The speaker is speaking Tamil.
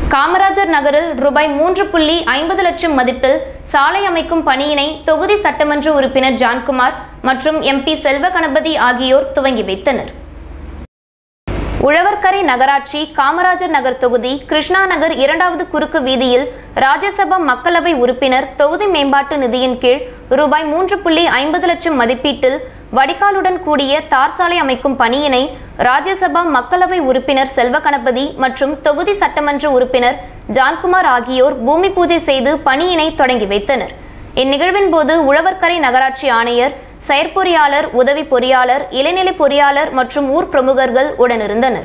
காமராஜர் நகரில் ரூபாய் மூன்று புள்ளி ஐம்பது லட்சம் மதிப்பில் சாலை அமைக்கும் பணியினை தொகுதி சட்டமன்ற உறுப்பினர் ஜான்குமார் மற்றும் எம்பி செல்வ கணபதி ஆகியோர் துவங்கி வைத்தனர் உழவர்கரை நகராட்சி காமராஜர் நகர் தொகுதி கிருஷ்ணா நகர் இரண்டாவது குறுக்கு வீதியில் ராஜ்யசபா மக்களவை உறுப்பினர் தொகுதி மேம்பாட்டு நிதியின் கீழ் ரூபாய் மூன்று புள்ளி ஐம்பது லட்சம் மதிப்பீட்டில் வடிகாலுடன் கூடிய தார் சாலை அமைக்கும் பணியினை ராஜ்யசபா மக்களவை உறுப்பினர் செல்வ கணபதி மற்றும் தொகுதி சட்டமன்ற உறுப்பினர் ஜான்குமார் ஆகியோர் பூமி பூஜை செய்து பணியினை தொடங்கி வைத்தனர் இந்நிகழ்வின் போது உழவர்கரை நகராட்சி ஆணையர் செயற்பொறியாளர் உதவி பொறியாளர் இளைநிலை பொறியாளர் மற்றும் ஊர் பிரமுகர்கள் உடனிருந்தனர்